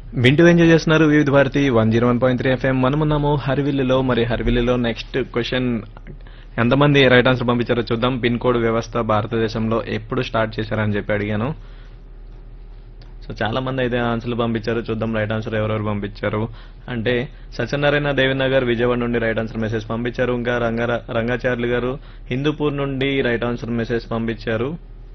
వింటూ ఎంజాయ్ చేస్తున్నారు Vividh Bharati one zero one point three FM మనమున్నాము హర్విల్లులో మరి హర్విల్లులో నెక్స్ట్ క్వశ్చన్ ఎంతమంది రైట్ ఆన్సర్ పంపించారో చూద్దాం పిన్ కోడ్ వ్యవస్థ భారతదేశంలో ఎప్పుడు స్టార్ట్ చేశారని చెప్పి అడిగాను సో చాలా మంది అయితే ఆన్సర్లు పంపించారు చూద్దాం రైట్ ఆన్సర్ ఎవరెవరు పంపించారు అంటే సత్యనారాయణ దేవినగర్ విజయవాడ నుండి రైట్ ఆన్సర్ మెసేజ్ పంపించారు ఇంకా రంగా రంగాచార్యులు గారు హిందూపూర్ నుండి రైట్ ఆన్సర్ మెసేజ్ పంపించారు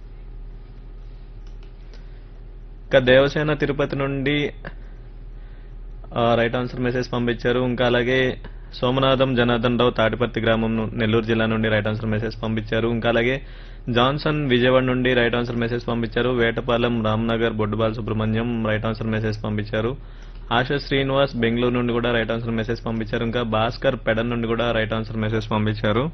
ఇంకా దేవసేన తిరుపతి నుండి ఆ, రైట్ ఆన్సర్ మెసేజ్ పంపించారు ఇంకా అలాగే సోమనాథం జనార్దన్ రావు తాటిపర్తి గ్రామం ను- నెల్లూరు జిల్లా నుండి రైట్ ఆన్సర్ మెసేజ్ పంపించారు ఇంకా అలాగే జాన్సన్ విజయవాడ నుండి రైట్ ఆన్సర్ మెసేజ్ పంపించారు Vetapalem Ramnagar Boddubal Subrahmanyam right answer message పంపించారు ఆశా శ్రీనివాస్ బెంగళూరు నుండి కూడా రైట్ ఆన్సర్ మెసేజ్ పంపించారు ఇంకా భాస్కర్ పెడన్ నుండి కూడా రైట్ ఆన్సర్ మెసేజ్ పంపించారు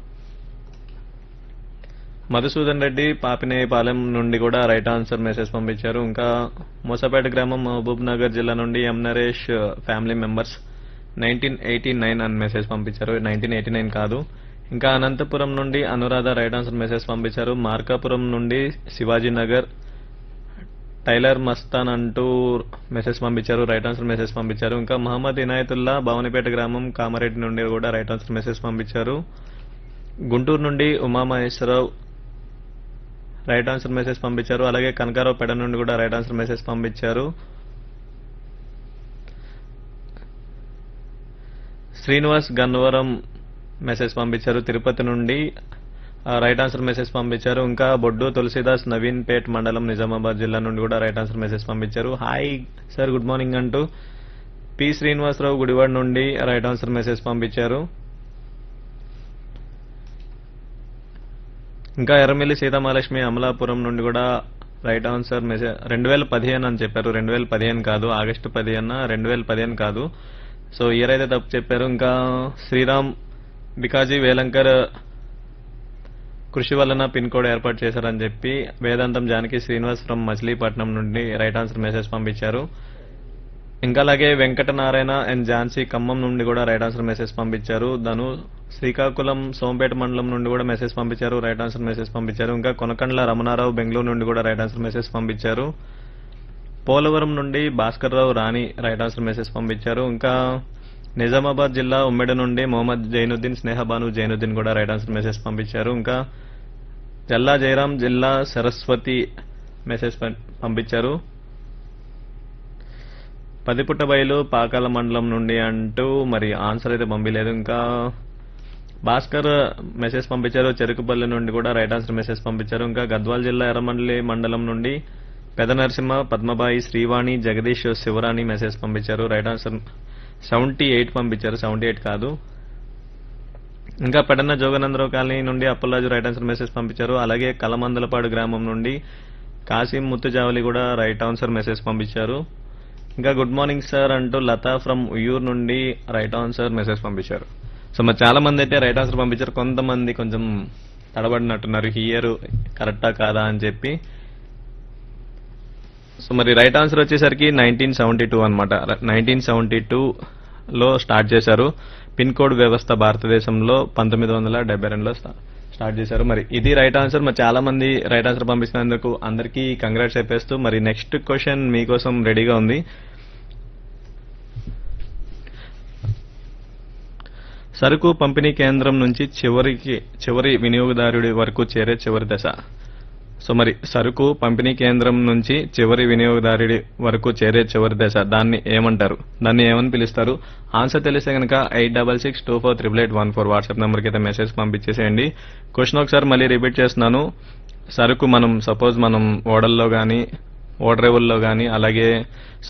మధుసూదన్ రెడ్డి పాపినేయపాలెం నుండి కూడా రైట్ ఆన్సర్ మెసేజ్ పంపించారు ఇంకా మూసపేట గ్రామం మహబూబ్ నగర్ జిల్లా నుండి M Naresh family members nineteen eighty nine అని మెసేజ్ పంపించారు నైన్టీన్ ఎయిటీ నైన్ కాదు ఇంకా అనంతపురం నుండి అనురాధ రైట్ ఆన్సర్ మెసేజ్ పంపించారు మార్కాపురం నుండి శివాజీ నగర్ టైలర్ మస్తాన్ అంటూ మెసేజ్ పంపించారు రైట్ ఆన్సర్ మెసేజ్ పంపించారు ఇంకా మహమ్మద్ ఇనాయతుల్లా భవనిపేట గ్రామం కామారెడ్డి నుండి కూడా రైట్ ఆన్సర్ మెసేజ్ పంపించారు గుంటూరు నుండి ఉమామహేశ్వరరావు రైట్ ఆన్సర్ మెసేజ్ పంపించారు అలాగే కనకారావు పెడ నుండి కూడా రైట్ ఆన్సర్ మెసేజ్ పంపించారు శ్రీనివాస్ గన్నవరం మెసేజ్ పంపించారు తిరుపతి నుండి ఆ, రైట్ ఆన్సర్ మెసేజ్ పంపించారు ఇంకా బొడ్డు తులసిదాస్ నవీన్ పేట్ మండలం నిజామాబాద్ జిల్లా నుండి కూడా రైట్ ఆన్సర్ మెసేజ్ పంపించారు హాయ్ సార్ గుడ్ మార్నింగ్ అంటూ పి శ్రీనివాసరావు గుడివాడ నుండి రైట్ ఆన్సర్ మెసేజ్ పంపించారు ఇంకా ఎర్రమిల్లి సీతామహాలక్ష్మి అమలాపురం నుండి కూడా రైట్ ఆన్సర్ మెసేజ్ రెండు వేల పదిహేను అని చెప్పారు రెండు వేల పదిహేను కాదు ఆగస్టు పదిహేను రెండు వేల పదిహేను కాదు సో ఇయర్ అయితే తప్పు చెప్పారు ఇంకా శ్రీరామ్ బికాజీ వేలంకర్ కృషి వలన పిన్ కోడ్ ఏర్పాటు చేశారని చెప్పి వేదాంతం జానకి శ్రీనివాస్ ఫ్రమ్ మచిలీపట్నం నుండి రైట్ ఆన్సర్ మెసేజ్ పంపించారు ఇంకా అలాగే వెంకటనారాయణ అండ్ ఝాన్సీ ఖమ్మం నుండి కూడా రైట్ ఆన్సర్ మెసేజ్ పంపించారు ధను శ్రీకాకుళం సోంపేట మండలం నుండి కూడా మెసేజ్ పంపించారు రైట్ ఆన్సర్ మెసేజ్ పంపించారు ఇంకా కొనకండ్ల రమణారావు బెంగళూరు నుండి కూడా రైట్ ఆన్సర్ మెసేజ్ పంపించారు పోలవరం నుండి Bhaskar Rao Rani right answer message పంపించారు ఇంకా నిజామాబాద్ జిల్లా ఉమ్మెడ నుండి మొహమ్మద్ జైనుద్దీన్ స్నేహబాను జైనుద్దీన్ కూడా రైట్ ఆన్సర్ మెసేజ్ పంపించారు ఇంకా జల్లా జయరాం జిల్లా సరస్వతి మెసేజ్ పం- పంపించారు పదిపుట్ట బయలు పాకాల మండలం నుండి అంటూ మరి ఆన్సర్ అయితే పంపించలేదు ఇంకా భాస్కర్ మెసేజ్ పంపించారు చెరుకుపల్లి నుండి కూడా రైట్ ఆన్సర్ మెసేజ్ పంపించారు ఇంకా గద్వాల్ జిల్లా ఎర్రమండలి మండలం నుండి పెద నరసింహ పద్మబాయి శ్రీవాణి జగదీష్ శివరాణి మెసేజ్ పంపించారు రైట్ ఆన్సర్ సెవెంటీ ఎయిట్ పంపించారు సెవెంటీ ఎయిట్ కాదు ఇంకా పెడన్న జోగనందరావు కాలనీ నుండి అప్పలరాజు రైట్ ఆన్సర్ మెసేజ్ పంపించారు అలాగే కలమందలపాడు గ్రామం నుండి కాసిం ముత్తుజావలి కూడా రైట్ ఆన్సర్ మెసేజ్ పంపించారు ఇంకా గుడ్ మార్నింగ్ సార్ అంటూ లతా ఫ్రమ్ ఉయ్యూరు నుండి రైట్ ఆన్సర్ మెసేజ్ పంపించారు సో మరి చాలా మంది అయితే రైట్ ఆన్సర్ పంపించారు కొంతమంది కొంచెం తడబడినట్టున్నారు హియర్ కరెక్టా కాదా అని చెప్పి సో మరి రైట్ ఆన్సర్ వచ్చేసరికి నైన్టీన్ సెవెంటీ టూ అనమాట నైన్టీన్ సెవెంటీ లో స్టార్ట్ చేశారు పిన్ కోడ్ వ్యవస్థ భారతదేశంలో పంతొమ్మిది వందల డెబ్బై రెండులో స్టా- స్టార్ట్ చేశారు మరి ఇది రైట్ ఆన్సర్ మరి చాలా మంది రైట్ ఆన్సర్ పంపిస్తున్నందుకు అందరికీ కంగ్రాట్స్ చెప్పేస్తూ మరి నెక్స్ట్ క్వశ్చన్ మీకోసం రెడీగా ఉంది సరుకు పంపిణీ కేంద్రం నుంచి చివరికి చివరి వినియోగదారుడి వరకు చేరే చివరి దశ సో మరి సరుకు పంపిణీ కేంద్రం నుంచి చివరి వినియోగదారుడి వరకు చేరే చివరి దశ దాన్ని ఏమంటారు దాన్ని ఏమని పిలుస్తారు ఆన్సర్ తెలిస్తే కనుక eight double six two four triple eight one four WhatsApp నెంబర్కి అయితే మెసేజ్ పంపించేసేయండి క్వశ్చన్ ఒకసారి మళ్ళీ రిపీట్ చేస్తున్నాను సరుకు మనం సపోజ్ మనం ఓడల్లో కానీ ఓడరేవుల్లో కానీ అలాగే